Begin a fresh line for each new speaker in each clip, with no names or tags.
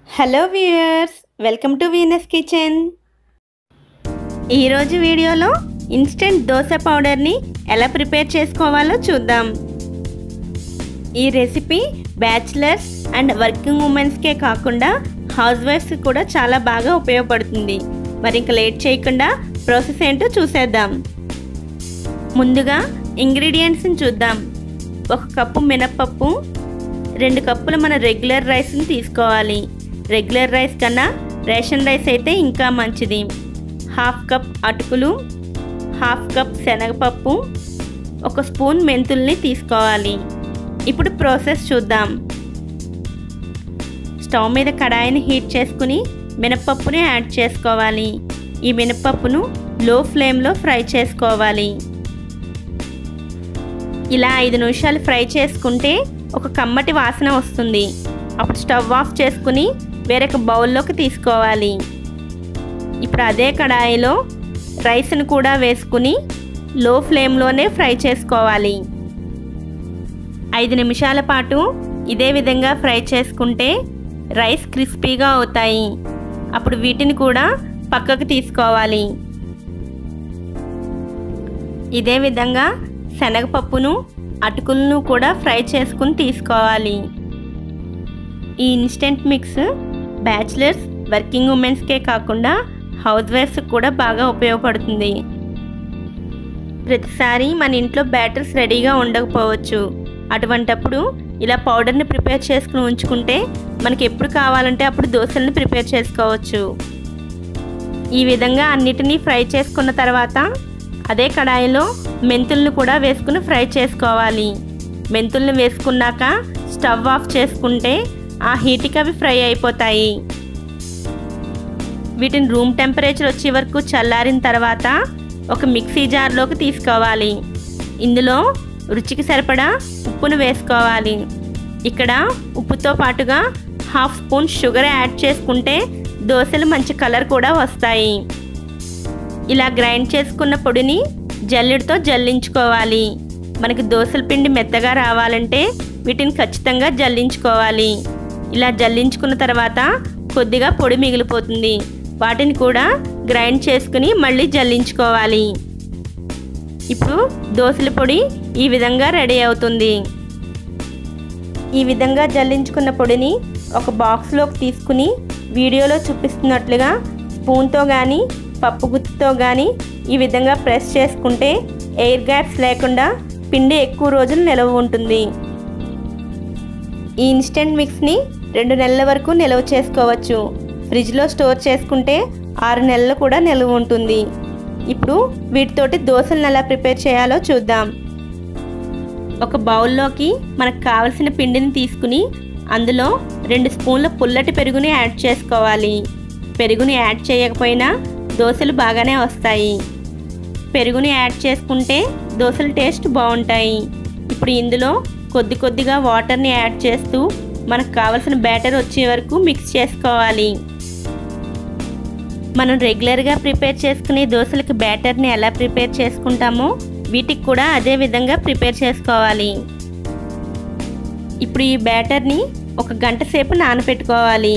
hello viewers welcome to Venus kitchen ఈరోజు వీడియోలో instant dosa పౌడర్ని ఎలా ప్రిపేర్ చేసుకోవాలో చూద్దాం ఈ రెసిపీ బ్యాచిలర్స్ అండ్ వర్కింగ్ ఉమెన్స్కే కాకుండా హౌస్ వైఫ్స్ కూడా చాలా బాగా ఉపయోగపడుతుంది మరి ఇంకా లేట్ చేయకుండా ప్రాసెస్ ఏంటో చూసేద్దాం ముందుగా ఇంగ్రీడియంట్స్ని చూద్దాం ఒక కప్పు మినప్పప్పు రెండు కప్పులు మన రెగ్యులర్ రైస్ని తీసుకోవాలి రెగ్యులర్ రైస్ కన్నా రేషన్ రైస్ అయితే ఇంకా మంచిది హాఫ్ కప్ అటుకులు హాఫ్ కప్ శనగపప్పు ఒక స్పూన్ మెంతుల్ని తీసుకోవాలి ఇప్పుడు ప్రాసెస్ చూద్దాం స్టవ్ మీద కడాయిని హీట్ చేసుకుని మినపప్పుని యాడ్ చేసుకోవాలి ఈ మినపప్పును లో ఫ్లేమ్లో ఫ్రై చేసుకోవాలి ఇలా ఐదు నిమిషాలు ఫ్రై చేసుకుంటే ఒక కమ్మటి వాసన వస్తుంది అప్పుడు స్టవ్ ఆఫ్ చేసుకుని వేరొక బౌల్లోకి తీసుకోవాలి ఇప్పుడు అదే కడాయిలో రైస్ని కూడా వేసుకుని లో ఫ్లేమ్లోనే ఫ్రై చేసుకోవాలి ఐదు నిమిషాల పాటు ఇదే విధంగా ఫ్రై చేసుకుంటే రైస్ క్రిస్పీగా అవుతాయి అప్పుడు వీటిని కూడా పక్కకు తీసుకోవాలి ఇదే విధంగా శనగపప్పును అటుకులను కూడా ఫ్రై చేసుకుని తీసుకోవాలి ఈ ఇన్స్టెంట్ మిక్స్ బ్యాచిలర్స్ వర్కింగ్ ఉమెన్స్కే కాకుండా హౌస్ వైఫ్స్ కూడా బాగా ఉపయోగపడుతుంది ప్రతిసారి మన ఇంట్లో బ్యాటర్స్ రెడీగా ఉండకపోవచ్చు అటువంటప్పుడు ఇలా పౌడర్ని ప్రిపేర్ చేసుకుని ఉంచుకుంటే మనకి ఎప్పుడు కావాలంటే అప్పుడు దోశల్ని ప్రిపేర్ చేసుకోవచ్చు ఈ విధంగా అన్నిటినీ ఫ్రై చేసుకున్న తర్వాత అదే కడాయిలో మెంతులను కూడా వేసుకుని ఫ్రై చేసుకోవాలి మెంతుల్ని వేసుకున్నాక స్టవ్ ఆఫ్ చేసుకుంటే ఆ హీట్కి అవి ఫ్రై అయిపోతాయి వీటిని రూమ్ టెంపరేచర్ వచ్చే వరకు చల్లారిన తర్వాత ఒక మిక్సీ జార్లోకి తీసుకోవాలి ఇందులో రుచికి సరిపడా ఉప్పును వేసుకోవాలి ఇక్కడ ఉప్పుతో పాటుగా హాఫ్ స్పూన్ షుగర్ యాడ్ చేసుకుంటే దోశలు మంచి కలర్ కూడా వస్తాయి ఇలా గ్రైండ్ చేసుకున్న పొడిని జల్లెడతో జల్లించుకోవాలి మనకి దోశల పిండి మెత్తగా రావాలంటే వీటిని ఖచ్చితంగా జల్లించుకోవాలి ఇలా జల్లించుకున్న తర్వాత కొద్దిగా పొడి మిగిలిపోతుంది వాటిని కూడా గ్రైండ్ చేసుకుని మళ్ళీ జల్లించుకోవాలి ఇప్పుడు దోశల పొడి ఈ విధంగా రెడీ అవుతుంది ఈ విధంగా జల్లించుకున్న పొడిని ఒక బాక్స్లోకి తీసుకుని వీడియోలో చూపిస్తున్నట్లుగా స్పూన్తో కానీ పప్పు గుత్తుతో కానీ ఈ విధంగా ప్రెస్ చేసుకుంటే ఎయిర్ గ్యాప్స్ లేకుండా పిండి ఎక్కువ రోజులు నిలవ ఉంటుంది ఈ ఇన్స్టెంట్ మిక్స్ని రెండు నెలల వరకు నిల్వ చేసుకోవచ్చు ఫ్రిడ్జ్లో స్టోర్ చేసుకుంటే ఆరు నెలలు కూడా నిల్వ ఉంటుంది ఇప్పుడు వీటితోటి దోశలను ఎలా ప్రిపేర్ చేయాలో చూద్దాం ఒక బౌల్లోకి మనకు కావలసిన పిండిని తీసుకుని అందులో రెండు స్పూన్ల పుల్లటి పెరుగుని యాడ్ చేసుకోవాలి పెరుగుని యాడ్ చేయకపోయినా దోశలు బాగానే వస్తాయి పెరుగుని యాడ్ చేసుకుంటే దోశల టేస్ట్ బాగుంటాయి ఇప్పుడు ఇందులో కొద్ది కొద్దిగా వాటర్ని యాడ్ చేస్తూ మనకు కావలసిన బ్యాటర్ వచ్చే వరకు మిక్స్ చేసుకోవాలి మనం రెగ్యులర్గా ప్రిపేర్ చేసుకునే దోశలకి బ్యాటర్ని ఎలా ప్రిపేర్ చేసుకుంటామో వీటికి కూడా అదే విధంగా ప్రిపేర్ చేసుకోవాలి ఇప్పుడు ఈ బ్యాటర్ని ఒక గంట సేపు నానబెట్టుకోవాలి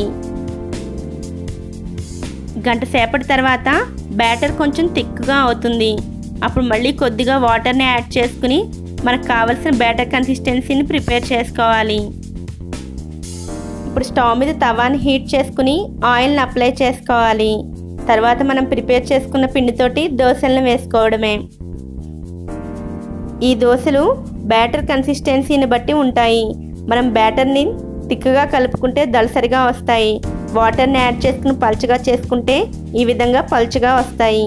గంట సేపటి తర్వాత బ్యాటర్ కొంచెం థిక్గా అవుతుంది అప్పుడు మళ్ళీ కొద్దిగా వాటర్ని యాడ్ చేసుకుని మనకు కావలసిన బ్యాటర్ కన్సిస్టెన్సీని ప్రిపేర్ చేసుకోవాలి ఇప్పుడు స్టవ్ మీద తవాని హీట్ చేసుకుని ఆయిల్ని అప్లై చేసుకోవాలి తర్వాత మనం ప్రిపేర్ చేసుకున్న పిండితోటి దోశలను వేసుకోవడమే ఈ దోశలు బ్యాటర్ కన్సిస్టెన్సీని బట్టి ఉంటాయి మనం బ్యాటర్ని థిక్గా కలుపుకుంటే దళసరిగా వస్తాయి వాటర్ని యాడ్ చేసుకుని పలుచగా చేసుకుంటే ఈ విధంగా పలుచగా వస్తాయి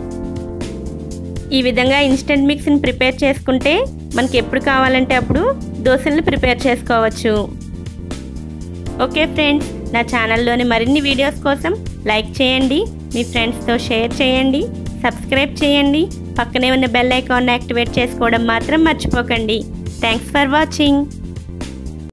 ఈ విధంగా ఇన్స్టెంట్ మిక్స్ని ప్రిపేర్ చేసుకుంటే మనకి ఎప్పుడు కావాలంటే అప్పుడు దోశలను ప్రిపేర్ చేసుకోవచ్చు ఓకే ఫ్రెండ్స్ నా ఛానల్లోని మరిన్ని వీడియోస్ కోసం లైక్ చేయండి మీ ఫ్రెండ్స్తో షేర్ చేయండి సబ్స్క్రైబ్ చేయండి పక్కనే ఉన్న బెల్ ఐకాన్ యాక్టివేట్ చేసుకోవడం మాత్రం మర్చిపోకండి థ్యాంక్స్ ఫర్ వాచింగ్